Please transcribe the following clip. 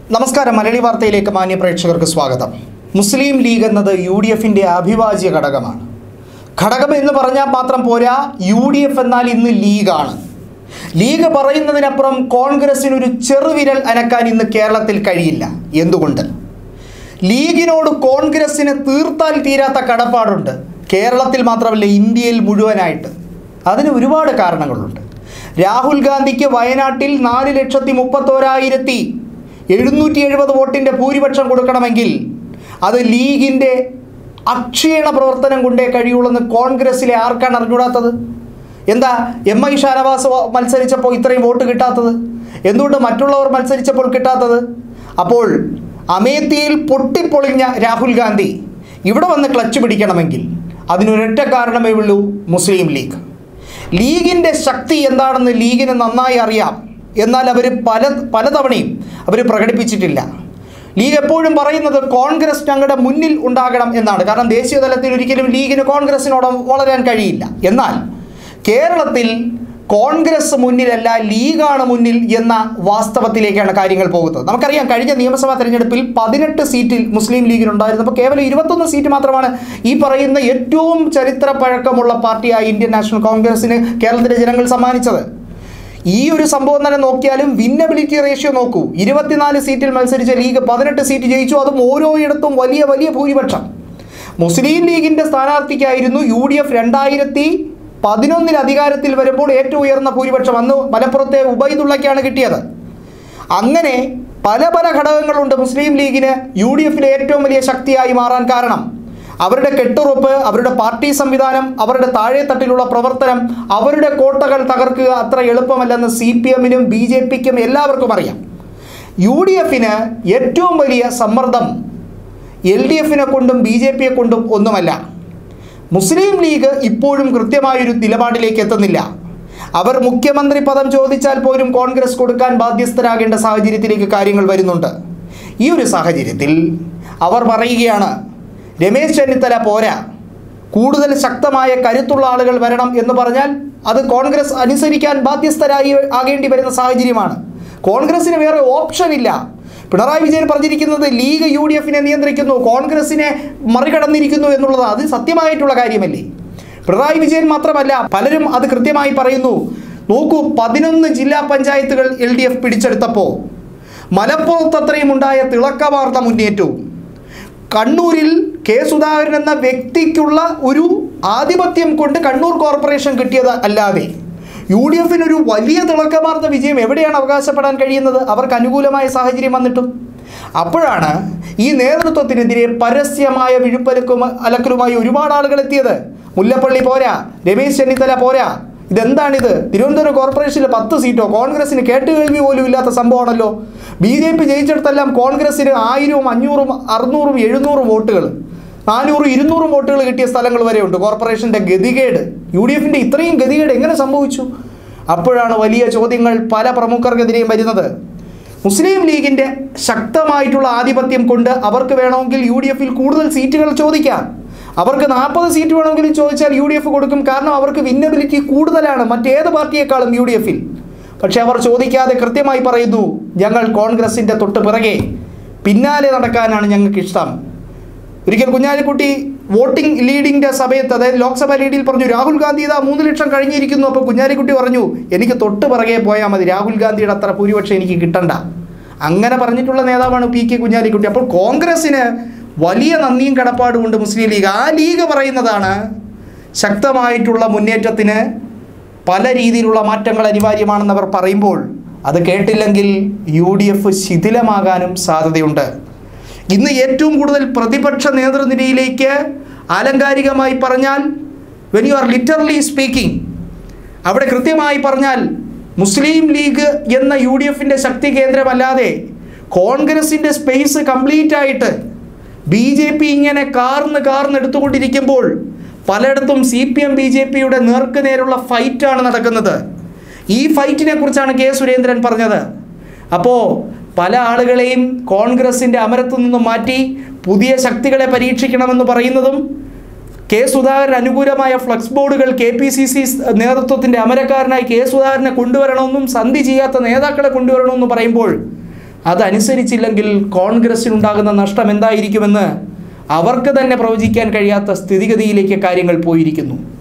നമസ്കാരം മലയാളി വാർത്തയിലേക്ക് മാന്യ പ്രേക്ഷകർക്ക് സ്വാഗതം മുസ്ലിം ലീഗ് എന്നത് യു ഡി എഫിൻ്റെ അവിഭാജ്യ ഘടകമാണ് ഘടകം എന്ന് പറഞ്ഞാൽ മാത്രം പോരാ യു ഡി എഫ് എന്നാൽ ഇന്ന് ലീഗാണ് ലീഗ് പറയുന്നതിനപ്പുറം കോൺഗ്രസിനൊരു ചെറുവിരൽ അനക്കാൻ ഇന്ന് കേരളത്തിൽ കഴിയില്ല എന്തുകൊണ്ട് ലീഗിനോട് കോൺഗ്രസിന് തീർത്താൽ തീരാത്ത കടപ്പാടുണ്ട് കേരളത്തിൽ മാത്രമല്ല ഇന്ത്യയിൽ മുഴുവനായിട്ട് അതിന് ഒരുപാട് കാരണങ്ങളുണ്ട് രാഹുൽ ഗാന്ധിക്ക് വയനാട്ടിൽ നാല് ലക്ഷത്തി മുപ്പത്തോരായിരത്തി എഴുന്നൂറ്റി എഴുപത് വോട്ടിൻ്റെ ഭൂരിപക്ഷം കൊടുക്കണമെങ്കിൽ അത് ലീഗിൻ്റെ അക്ഷീണ പ്രവർത്തനം കൊണ്ടേ കഴിയുള്ളൂ കോൺഗ്രസ്സിലെ ആർക്കാണ് അറിഞ്ഞൂടാത്തത് എന്താ എം ഐ ഷാനവാസ് മത്സരിച്ചപ്പോൾ ഇത്രയും വോട്ട് കിട്ടാത്തത് എന്തുകൊണ്ട് മറ്റുള്ളവർ മത്സരിച്ചപ്പോൾ കിട്ടാത്തത് അപ്പോൾ അമേത്തിയിൽ പൊട്ടിപ്പൊളിഞ്ഞ രാഹുൽ ഗാന്ധി ഇവിടെ വന്ന് ക്ലച്ച് പിടിക്കണമെങ്കിൽ അതിനൊരൊറ്റ കാരണമേ ഉള്ളൂ മുസ്ലിം ലീഗ് ലീഗിൻ്റെ ശക്തി എന്താണെന്ന് ലീഗിന് നന്നായി അറിയാം എന്നാൽ അവർ പല പലതവണയും അവർ പ്രകടിപ്പിച്ചിട്ടില്ല ലീഗ് എപ്പോഴും പറയുന്നത് കോൺഗ്രസ് ഞങ്ങളുടെ മുന്നിൽ ഉണ്ടാകണം എന്നാണ് കാരണം ദേശീയ തലത്തിൽ ഒരിക്കലും ലീഗിന് കോൺഗ്രസിനോട് വളരാൻ കഴിയില്ല എന്നാൽ കേരളത്തിൽ കോൺഗ്രസ് മുന്നിലല്ല ലീഗാണ് മുന്നിൽ എന്ന വാസ്തവത്തിലേക്കാണ് കാര്യങ്ങൾ പോകുന്നത് നമുക്കറിയാം കഴിഞ്ഞ നിയമസഭാ തെരഞ്ഞെടുപ്പിൽ പതിനെട്ട് സീറ്റിൽ മുസ്ലിം ലീഗിനുണ്ടായിരുന്നപ്പോൾ കേവലം ഇരുപത്തൊന്ന് സീറ്റ് മാത്രമാണ് ഈ പറയുന്ന ഏറ്റവും ചരിത്ര പഴക്കമുള്ള പാർട്ടിയായ ഇന്ത്യൻ നാഷണൽ കോൺഗ്രസിന് കേരളത്തിലെ ജനങ്ങൾ സമ്മാനിച്ചത് ഈ ഒരു സംഭവം തന്നെ നോക്കിയാലും വിന്നബിലിറ്റി റേഷ്യോ നോക്കൂ ഇരുപത്തിനാല് സീറ്റിൽ മത്സരിച്ച ലീഗ് പതിനെട്ട് സീറ്റ് ജയിച്ചു അതും ഓരോയിടത്തും വലിയ വലിയ ഭൂരിപക്ഷം മുസ്ലിം ലീഗിൻ്റെ സ്ഥാനാർത്ഥിക്കായിരുന്നു യു ഡി എഫ് രണ്ടായിരത്തി പതിനൊന്നിൽ അധികാരത്തിൽ വരുമ്പോൾ ഏറ്റവും ഉയർന്ന ഭൂരിപക്ഷം അന്ന് മലപ്പുറത്തെ ഉബൈദുള്ളയ്ക്കാണ് കിട്ടിയത് അങ്ങനെ പല പല ഘടകങ്ങളുണ്ട് മുസ്ലിം ലീഗിന് യു ഡി എഫിലെ ഏറ്റവും വലിയ ശക്തിയായി മാറാൻ കാരണം അവരുടെ കെട്ടുറപ്പ് അവരുടെ പാർട്ടി സംവിധാനം അവരുടെ താഴെത്തട്ടിലുള്ള പ്രവർത്തനം അവരുടെ കോട്ടകൾ തകർക്കുക അത്ര എളുപ്പമല്ലെന്ന് സി പി എമ്മിനും ബി ജെ പിക്കും എല്ലാവർക്കും അറിയാം യു ഡി എഫിന് ഏറ്റവും വലിയ സമ്മർദ്ദം എൽ ഡി എഫിനെ കൊണ്ടും ബി ജെ പിയെ കൊണ്ടും ഒന്നുമല്ല മുസ്ലിം ലീഗ് ഇപ്പോഴും കൃത്യമായൊരു നിലപാടിലേക്ക് എത്തുന്നില്ല അവർ മുഖ്യമന്ത്രി പദം ചോദിച്ചാൽ പോലും കോൺഗ്രസ് കൊടുക്കാൻ ബാധ്യസ്ഥരാകേണ്ട സാഹചര്യത്തിലേക്ക് കാര്യങ്ങൾ വരുന്നുണ്ട് ഈ ഒരു സാഹചര്യത്തിൽ അവർ പറയുകയാണ് രമേശ് ചെന്നിത്തല പോരാ കൂടുതൽ ശക്തമായ കരുത്തുള്ള ആളുകൾ വരണം എന്ന് പറഞ്ഞാൽ അത് കോൺഗ്രസ് അനുസരിക്കാൻ ബാധ്യസ്ഥരായി ആകേണ്ടി വരുന്ന സാഹചര്യമാണ് കോൺഗ്രസിന് വേറെ ഓപ്ഷൻ ഇല്ല പിണറായി വിജയൻ പറഞ്ഞിരിക്കുന്നത് ലീഗ് യു ഡി എഫിനെ നിയന്ത്രിക്കുന്നു കോൺഗ്രസിനെ മറികടന്നിരിക്കുന്നു എന്നുള്ളത് അത് സത്യമായിട്ടുള്ള കാര്യമല്ലേ പിണറായി വിജയൻ മാത്രമല്ല പലരും അത് കൃത്യമായി പറയുന്നു നോക്കൂ പതിനൊന്ന് ജില്ലാ പഞ്ചായത്തുകൾ എൽ ഡി എഫ് പിടിച്ചെടുത്തപ്പോൾ മലപ്പുറത്ത് അത്രയും ഉണ്ടായ തിളക്കമാർന്ന മുന്നേറ്റവും കണ്ണൂരിൽ കെ സുധാകരൻ എന്ന വ്യക്തിക്കുള്ള ഒരു ആധിപത്യം കൊണ്ട് കണ്ണൂർ കോർപ്പറേഷൻ കിട്ടിയത് അല്ലാതെ യു ഡി എഫിനൊരു വലിയ തിളക്കമാർന്ന വിജയം എവിടെയാണ് അവകാശപ്പെടാൻ കഴിയുന്നത് അവർക്ക് അനുകൂലമായ സാഹചര്യം വന്നിട്ടും അപ്പോഴാണ് ഈ നേതൃത്വത്തിനെതിരെ പരസ്യമായ വിഴുപ്പലക്കും അലക്കലുമായി ഒരുപാട് ആളുകൾ എത്തിയത് മുല്ലപ്പള്ളി പോരാ രമേശ് ചെന്നിത്തല പോരാ ഇതെന്താണിത് തിരുവനന്തപുരം കോർപ്പറേഷനിൽ പത്ത് സീറ്റോ കോൺഗ്രസിന് കേട്ടുകേൾവി പോലും ഇല്ലാത്ത സംഭവമാണല്ലോ ബി ജെ പി ജയിച്ചിടത്തെല്ലാം കോൺഗ്രസിന് ആയിരവും അഞ്ഞൂറും അറുന്നൂറും എഴുന്നൂറും വോട്ടുകൾ നാനൂറും ഇരുന്നൂറും വോട്ടുകൾ കിട്ടിയ സ്ഥലങ്ങൾ വരെയുണ്ട് കോർപ്പറേഷൻ്റെ ഗതികേട് യു ഡി എഫിൻ്റെ ഇത്രയും ഗതികേട് എങ്ങനെ സംഭവിച്ചു അപ്പോഴാണ് വലിയ ചോദ്യങ്ങൾ പല പ്രമുഖർക്കെതിരെയും വരുന്നത് മുസ്ലിം ലീഗിൻ്റെ ശക്തമായിട്ടുള്ള ആധിപത്യം കൊണ്ട് അവർക്ക് വേണമെങ്കിൽ യു ഡി എഫിൽ കൂടുതൽ സീറ്റുകൾ ചോദിക്കാം അവർക്ക് നാൽപ്പത് സീറ്റ് വേണമെങ്കിലും ചോദിച്ചാൽ യു ഡി എഫ് കൊടുക്കും കാരണം അവർക്ക് വിന്നബിലിറ്റി കൂടുതലാണ് മറ്റേത് പാർട്ടിയേക്കാളും യു ഡി എഫിൽ പക്ഷേ അവർ ചോദിക്കാതെ കൃത്യമായി പറയുന്നു ഞങ്ങൾ കോൺഗ്രസിൻ്റെ തൊട്ട് പിറകെ പിന്നാലെ നടക്കാനാണ് ഞങ്ങൾക്ക് ഇഷ്ടം ഒരിക്കൽ കുഞ്ഞാലിക്കുട്ടി വോട്ടിംഗ് ലീഡിങ്ങിൻ്റെ സമയത്ത് അതായത് ലോക്സഭ ലീഡിൽ പറഞ്ഞു രാഹുൽ ഗാന്ധി ഇതാ മൂന്ന് ലക്ഷം കഴിഞ്ഞിരിക്കുന്നു അപ്പോൾ കുഞ്ഞാലിക്കുട്ടി പറഞ്ഞു എനിക്ക് തൊട്ട് പിറകെ പോയാൽ മതി രാഹുൽ ഗാന്ധിയുടെ അത്ര ഭൂരിപക്ഷം എനിക്ക് കിട്ടണ്ട അങ്ങനെ പറഞ്ഞിട്ടുള്ള നേതാവാണ് പി കെ കുഞ്ഞാലിക്കുട്ടി അപ്പോൾ കോൺഗ്രസ്സിന് വലിയ നന്ദിയും കടപ്പാടും ഉണ്ട് മുസ്ലിം ലീഗ് ആ ലീഗ് പറയുന്നതാണ് ശക്തമായിട്ടുള്ള മുന്നേറ്റത്തിന് പല രീതിയിലുള്ള മാറ്റങ്ങൾ അനിവാര്യമാണെന്ന് അവർ പറയുമ്പോൾ അത് കേട്ടില്ലെങ്കിൽ യു ഡി എഫ് ശിഥിലമാകാനും സാധ്യതയുണ്ട് ഇന്ന് ഏറ്റവും കൂടുതൽ പ്രതിപക്ഷ നേതൃനിരയിലേക്ക് ആലങ്കാരികമായി പറഞ്ഞാൽ when you are literally speaking അവിടെ കൃത്യമായി പറഞ്ഞാൽ മുസ്ലിം ലീഗ് എന്ന യു ഡി എഫിൻ്റെ ശക്തി കേന്ദ്രമല്ലാതെ കോൺഗ്രസിൻ്റെ സ്പേസ് കംപ്ലീറ്റ് ആയിട്ട് ബി ജെ പി ഇങ്ങനെ കാർന്ന് കാർന്ന് എടുത്തുകൊണ്ടിരിക്കുമ്പോൾ പലയിടത്തും C P M B J പിയുടെ നേർക്ക് നേരുള്ള ഫൈറ്റാണ് നടക്കുന്നത് ഈ ഫൈറ്റിനെ കുറിച്ചാണ് കെ സുരേന്ദ്രൻ പറഞ്ഞത് അപ്പോൾ പല ആളുകളെയും കോൺഗ്രസിൻ്റെ അമരത്തു നിന്നും മാറ്റി പുതിയ ശക്തികളെ പരീക്ഷിക്കണമെന്ന് പറയുന്നതും കെ സുധാകരൻ അനുകൂലമായ ഫ്ലക്സ് ബോർഡുകൾ കെ പി സി സി നേതൃത്വത്തിൻ്റെ അമരക്കാരനായി കെ സുധാകരനെ കൊണ്ടുവരണമെന്നും സന്ധി ചെയ്യാത്ത നേതാക്കളെ കൊണ്ടുവരണമെന്നും പറയുമ്പോൾ അതനുസരിച്ചില്ലെങ്കിൽ കോൺഗ്രസിനുണ്ടാകുന്ന നഷ്ടം എന്തായിരിക്കുമെന്ന് അവർക്ക് തന്നെ പ്രവചിക്കാൻ കഴിയാത്ത സ്ഥിതിഗതിയിലേക്ക് കാര്യങ്ങൾ പോയിരിക്കുന്നു